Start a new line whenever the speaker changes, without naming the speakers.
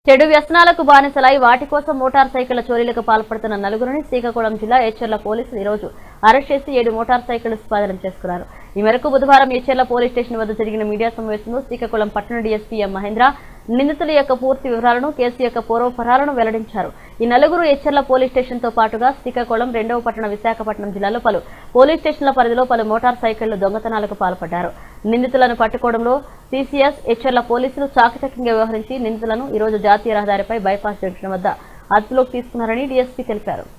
చెడు వ్యసనాలకు బానిసలై వాటి కోసం మోటార్ సైకిళ్ల చోరీలకు పాల్పడుతున్న నలుగురిని శ్రీకాకుళం జిల్లా ఏచర్ల పోలీసులు ఈరోజు అరెస్ట్ చేసి ఏడు మోటార్ సైకిళ్లు స్వాధీనం చేసుకున్నారు ఈ మేరకు బుధవారం ఏచర్ల పోలీస్ స్టేషన్ వద్ద జరిగిన మీడియా సమావేశంలో శ్రీకాకుళం పట్టణ డీఎస్పీ ఎం మహేంద్ర నిందితుల యొక్క పూర్తి వివరాలను కేసు యొక్క పూర్వపరాలను వెల్లడించారు ఈ నలుగురు ఎచ్చర్ల పోలీస్ స్టేషన్ తో పాటుగా శ్రీకాకుళం రెండవ పట్టణ విశాఖపట్నం జిల్లాలో పలు పోలీస్ స్టేషన్ల పరిధిలో పలు మోటార్ సైకిళ్లు దొంగతనాలకు పాల్పడ్డారు నిందితులను పట్టుకోవడంలో సిసిఎస్ హెచ్ఎర్ల పోలీసులు చాకచక్యంగా వ్యవహరించి నిందితులను ఈ రోజు జాతీయ రహదారిపై బైపాస్ జంక్షన్ వద్ద అదుపులోకి తీసుకున్నారని డీఎస్పీ తెలిపారు